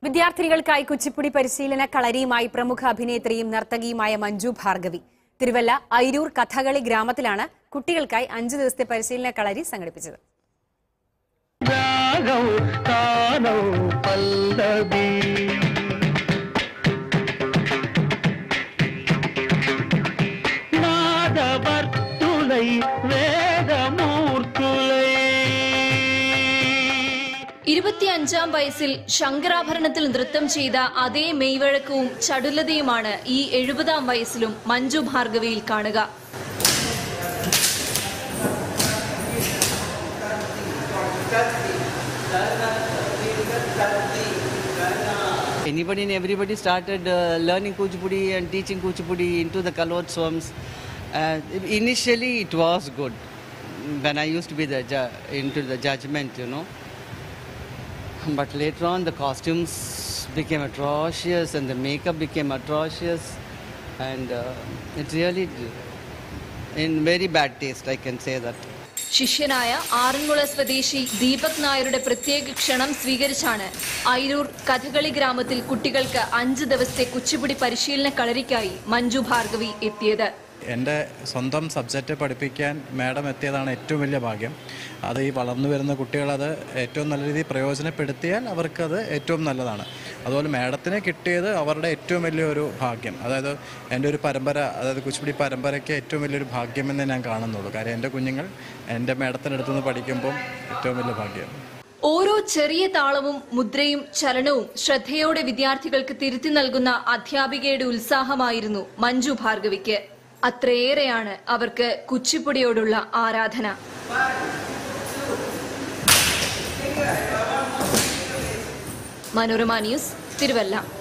വിദ്യാർത്ഥിനികൾക്കായി കുച്ചിപ്പുടി പരിശീലന കളരിയുമായി പ്രമുഖ അഭിനേത്രിയും നർത്തകിയുമായ മഞ്ജു ഭാർഗവി തിരുവല്ല ഐരൂർ കഥകളി ഗ്രാമത്തിലാണ് കുട്ടികൾക്കായി അഞ്ചു ദിവസത്തെ പരിശീലന കളരി സംഘടിപ്പിച്ചത് രാഗൗ താനൗ പല്ലവി നാദവർത്തുളை വേദമൂർത്തുളை ഇരുപത്തിയഞ്ചാം വയസ്സിൽ ശങ്കരാഭരണത്തിൽ നൃത്തം ചെയ്ത അതേ മെയ്വഴക്കവും ചടുലതയുമാണ് ഈ എഴുപതാം വയസ്സിലും മഞ്ജു ഭാർഗവിയിൽ കാണുക Anybody and everybody started uh, learning Kuchipudi and teaching Kuchipudi into the Kalotswams. Uh, initially, it was good when I used to be the ju- into the judgment, you know. But later on, the costumes became atrocious and the makeup became atrocious, and uh, it really in very bad taste. I can say that. ശിഷ്യനായ ആറന്മുള സ്വദേശി ദീപക് നായരുടെ പ്രത്യേക ക്ഷണം സ്വീകരിച്ചാണ് ഐരൂർ കഥകളി ഗ്രാമത്തിൽ കുട്ടികൾക്ക് അഞ്ച് ദിവസത്തെ കുച്ചിപ്പുടി പരിശീലന കളരിക്കായി മഞ്ജു ഭാർഗവി എത്തിയത് എൻ്റെ സ്വന്തം സബ്ജക്റ്റ് പഠിപ്പിക്കാൻ മാഡം എത്തിയതാണ് ഏറ്റവും വലിയ ഭാഗ്യം അത് ഈ വളർന്നു വരുന്ന കുട്ടികളത് ഏറ്റവും നല്ല രീതിയിൽ പ്രയോജനപ്പെടുത്തിയാൽ അവർക്കത് ഏറ്റവും നല്ലതാണ് അതുപോലെ മാഡത്തിന് കിട്ടിയത് അവരുടെ ഏറ്റവും വലിയൊരു ഭാഗ്യം അതായത് എൻ്റെ ഒരു പരമ്പര അതായത് കുച്ചിപ്പിടി പരമ്പരയ്ക്ക് ഏറ്റവും വലിയൊരു ഭാഗ്യമെന്ന് ഞാൻ കാണുന്നുള്ളൂ കാര്യം എൻ്റെ കുഞ്ഞുങ്ങൾ എൻ്റെ മാഡത്തിനടുത്ത് നിന്ന് പഠിക്കുമ്പം ഏറ്റവും വലിയ ഭാഗ്യം ഓരോ ചെറിയ താളവും മുദ്രയും ചലനവും ശ്രദ്ധയോടെ വിദ്യാർത്ഥികൾക്ക് തിരുത്തി നൽകുന്ന അധ്യാപികയുടെ ഉത്സാഹമായിരുന്നു മഞ്ജു ഭാർഗവിക്ക് അത്രയേറെയാണ് അവർക്ക് കുച്ചിപ്പുടിയോടുള്ള ആരാധന മനോരമ ന്യൂസ് തിരുവല്ല